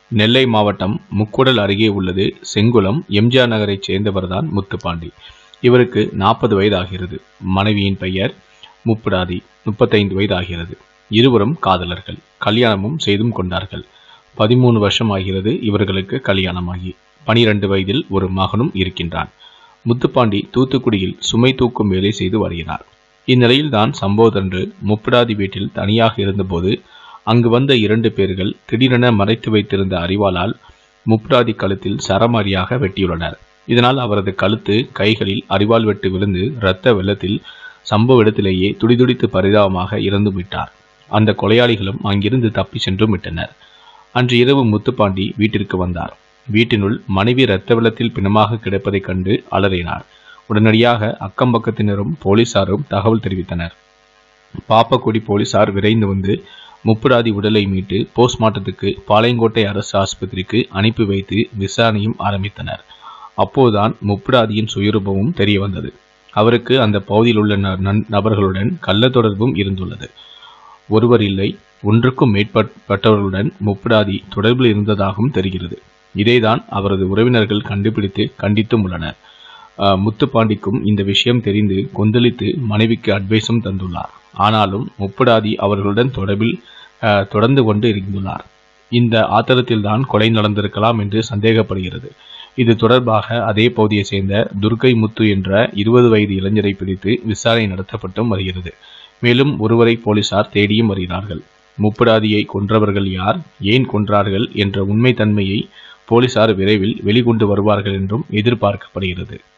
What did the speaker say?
நெல்லை மாவட்டம் முக்குடல் அருகே உள்ளது செங்குளம் எம்ஜிஆர் நகரைச் சேர்ந்தவர்தான் முத்துப்பாண்டி இவருக்கு நாற்பது வயது ஆகிறது மனைவியின் பெயர் முப்புடாதி முப்பத்தைந்து வயது ஆகிறது இருவரும் காதலர்கள் கல்யாணமும் செய்தும் கொண்டார்கள் பதிமூணு வருஷம் ஆகிறது இவர்களுக்கு கல்யாணமாகி பனிரெண்டு வயதில் ஒரு மகனும் இருக்கின்றான் முத்துப்பாண்டி தூத்துக்குடியில் சுமை தூக்கும் வேலை செய்து வருகிறார் இந்நிலையில்தான் சம்பவத்தன்று முப்புடாதி வீட்டில் தனியாக இருந்தபோது அங்கு வந்த இரண்டு பேர்கள் திடீரென மறைத்து வைத்திருந்த அறிவாளால் முப்புடாதி கழுத்தில் சரமாரியாக வெட்டியுள்ளனர் இதனால் அவரது கழுத்து கைகளில் அரிவாள் வெட்டு விழுந்து இரத்த வெள்ளத்தில் சம்பவ இடத்திலேயே துடிதுடித்து பரிதாபமாக இறந்து விட்டார் அந்த கொலையாளிகளும் அங்கிருந்து தப்பி சென்றும் விட்டனர் அன்று இரவு முத்துப்பாண்டி வீட்டிற்கு வந்தார் வீட்டினுள் மனைவி இரத்த வெள்ளத்தில் பிணமாக கிடப்பதைக் கண்டு அலறினார் உடனடியாக அக்கம் பக்கத்தினரும் போலீசாரும் தகவல் தெரிவித்தனர் பாப்பக்குடி போலீசார் விரைந்து வந்து முப்புடாதி உடலை மீட்டு போஸ்ட்மார்ட்டத்துக்கு பாளையங்கோட்டை அரசு ஆஸ்பத்திரிக்கு அனுப்பி வைத்து விசாரணையும் ஆரம்பித்தனர் அப்போதுதான் முப்புடாதியின் சுயரூபமும் தெரிய வந்தது அவருக்கு அந்த பகுதியில் உள்ள ந- நண்- நபர்களுடன் கள்ள தொடர்பும் இருந்துள்ளது ஒருவர் இல்லை ஒன்றுக்கும் மேற்பட்டவர்களுடன் முப்புடாதி தொடர்பில் இருந்ததாகவும் தெரிகிறது இதைதான் அவரது உறவினர்கள் கண்டுபிடித்து கண்டித்தும் உள்ளனர் ஆஹ் முத்துப்பாண்டிக்கும் இந்த விஷயம் தெரிந்து கொந்தளித்து மனைவிக்கு அட்வைஸும் தந்துள்ளார் ஆனாலும் முப்புடாதி அவர்களுடன் தொடர்பில் ஆஹ் தொடர்ந்து கொண்டு இருந்துள்ளார் இந்த ஆத்திரத்தில்தான் கொலை நடந்திருக்கலாம் என்று சந்தேகப்படுகிறது இது தொடர்பாக அதே பகுதியைச் சேர்ந்த துர்கை முத்து என்ற இருபது வயது இளைஞரை பிடித்து விசாரணை நடத்தப்பட்டும் வருகிறது மேலும் ஒருவரை போலீசார் தேடியும் வருகிறார்கள் முப்புடாதியை கொன்றவர்கள் யார் ஏன் கொன்றார்கள் என்ற உண்மை தன்மையை போலீசார் விரைவில் வெளிக்கொண்டு வருவார்கள் என்றும் எதிர்பார்க்கப்படுகிறது